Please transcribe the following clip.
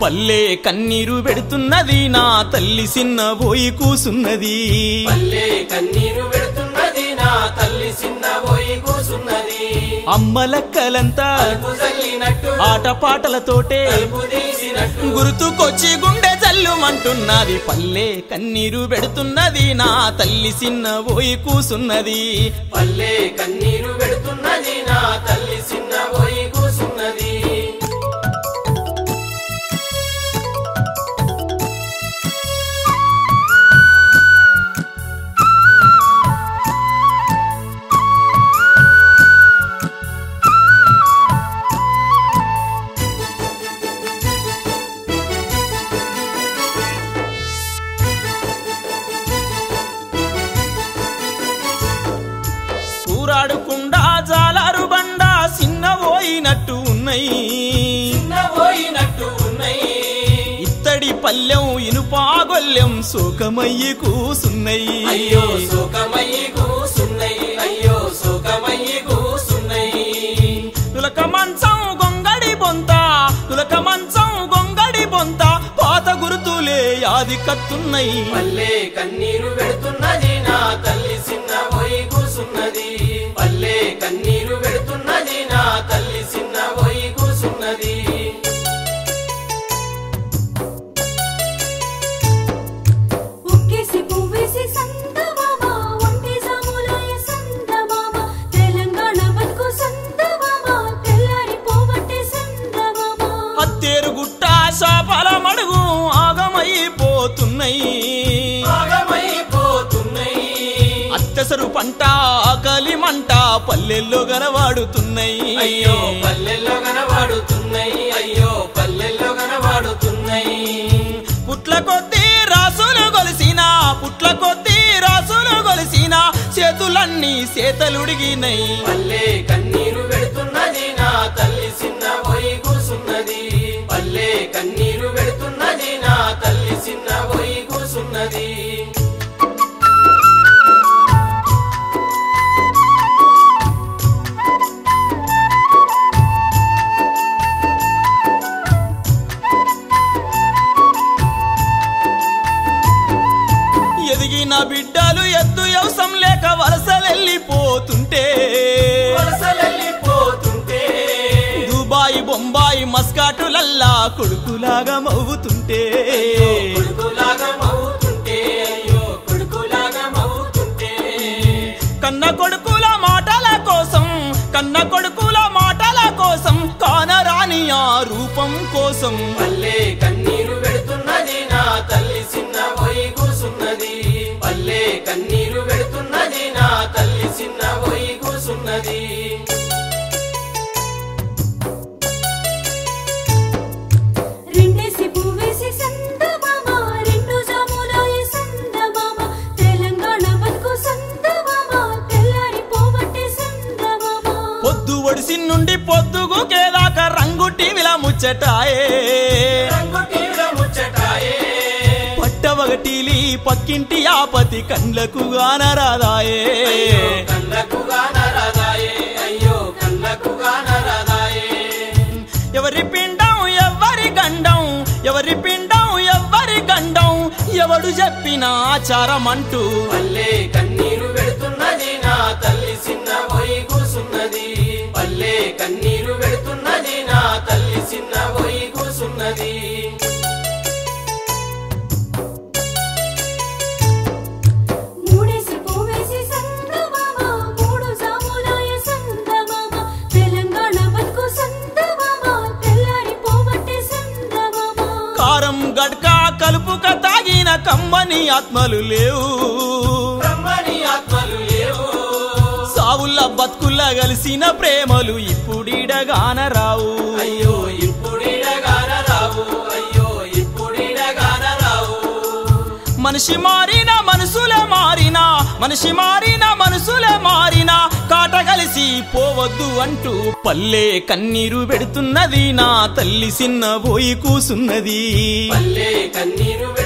పల్లె కన్నీరు పెడుతున్నది నా తల్లి చిన్న పోయి కూసున్నది పల్లె కన్నీరు పెడుతున్నది నా తల్లి చిన్న పోయి కూసున్నది అమ్మలక్కలంతా తలుపు జల్లినట్టు ఆటపాటలతోటే తలుపు తీసినట్టు గుర్తుకొచ్చి గుండె జల్లుమంటున్నది పల్లె కన్నీరు పెడుతున్నది నా తల్లి చిన్న పోయి కూసున్నది పల్లె కన్నీరు పెడుతున్నది నా తల్లి చిన్న పోయి కూసున్నది కూరాడుకుండా జాలారు బండ చిన్న పోయినట్టు ఉన్నాయి చిన్న పోయినట్టు ఉన్నాయి ఇత్తడి పల్లెం ఇనుపాగొల్లెం శోకమయ్యి కూసున్నయి అయ్యో శోకమయ్యి కూసున్నయి అయ్యో శోకమయ్యి కూసున్నయి తులక మంచం గొంగడి బొంత తులక మంచం గొంగడి బొంత పాత గుర్తులే యాది కత్తున్నయి పల్లె కన్నీరు పెడుతున్నది నా తల్లి చిన్న పోయి కూసున్నది పల్లె కన్నీరు పెడుతున్నది నా తల్లి చిన్న పోయి కూసున్నది ఒక్కేసి పువ్వేసి సందమామ ఒంటి జాములాయ సందమామ తెలంగాణ బతుకు సందమామ తెల్లారి పోవట్టే సందమామ హత్తేరు గుట్ట శాపల మడుగు ఆగమైపోతున్నాయి భాగమైపోతున్నాయి అత్తసరు పంట ఆకలి మంట పల్లెల్లో గనవాడుతున్నాయి అయ్యో పల్లెల్లో కనబడుతున్నాయి అయ్యో పల్లెల్లో కనబడుతున్నాయి పుట్ల కొద్దీ రాసులు గొలిసిన పుట్ల కొద్దీ రాసులు గొలిసిన చేతులన్నీ చేతలుడిగినయి పల్లె కన్నీరు పెడుతున్నది నా తల్లి చిన్న పోయి కూసున్నది పల్లె కన్నీరు పెడుతున్నది నా తల్లి చిన్న పోయి కూసున్నది ఎదిగిన బిడ్డలు ఎద్దు వ్యవసం లేక వలసలెళ్ళిపోతుంటే వలసలెళ్ళిపోతుంటే దుబాయ్ బొంబాయి మస్కాటులల్లా కొడుకులాగా మవ్వుతుంటే అయ్యో కొడుకులాగా మవుతుంటే అయ్యో కొడుకులాగా మవుతుంటే కన్న కొడుకుల మాటల కోసం కన్న కొడుకుల మాటల కోసం కానరాని ఆ రూపం కోసం పల్లె కన్నీరు పెడుతున్నది నా తల్లి చిన్న పోయి కూసున్నది పల్లె కన్నీరు పెడుతున్నది నా తల్లి చిన్న పోయి కూసున్నది రెండేసి పువ్వేసి సందమామ రెండు జాములాయ సందమామ తెలంగాణ బతుకు సందమామ తెల్లారి పోవట్టే సందమామ పొద్దు ఒడిసి నుండి పొద్దుగు కేదాక రంగు టీవిలా ముచ్చటాయే రంగు టీవీల ముచ్చటాయే పట్టవగటీలి పక్కింటి ఆపతి కండ్లకు గానరాదాయే అయ్యో కళ్ళకు గానరాదాయే అయ్యో కళ్ళకు గానరాదాయే ఎవరి పిండం ఎవరి గండం ఎవరి పిండం ఎవరి గండం ఎవడు చెప్పిన ఆచారం అంటూ పల్లె కన్నీరు పెడుతున్నది నా తల్లి చిన్న పోయి కూసున్నది పల్లె కన్నీరు పెడుతున్నది నా తల్లి చిన్న పోయి కూసున్నది మూడేసి పువ్వేసి సందమామ మూడు జాములాయ సందమామ తెలంగాణ బతుకు సందమామ తెల్లారి పోవట్టే సందమామ కారం గడ్క కలుపుక తాగిన కమ్మని ఆత్మలు లేవు బ్రహ్మని ఆత్మలు లేవు సావుల్ల బతుకుల్ల కలిసిన ప్రేమలు ఇప్పుడిడగాన రావు అయ్యో ఇప్పుడిడగాన రావు అయ్యో ఇప్పుడిడగాన రావు మనిషి మారిన మనసులే మారిన మనిషి మారిన మనసులే మారిన కాట కలిసి పోవద్దు అంటూ పల్లె కన్నీరు పెడుతున్నది నా తల్లి చిన్న పోయి కూసున్నది పల్లె కన్నీరు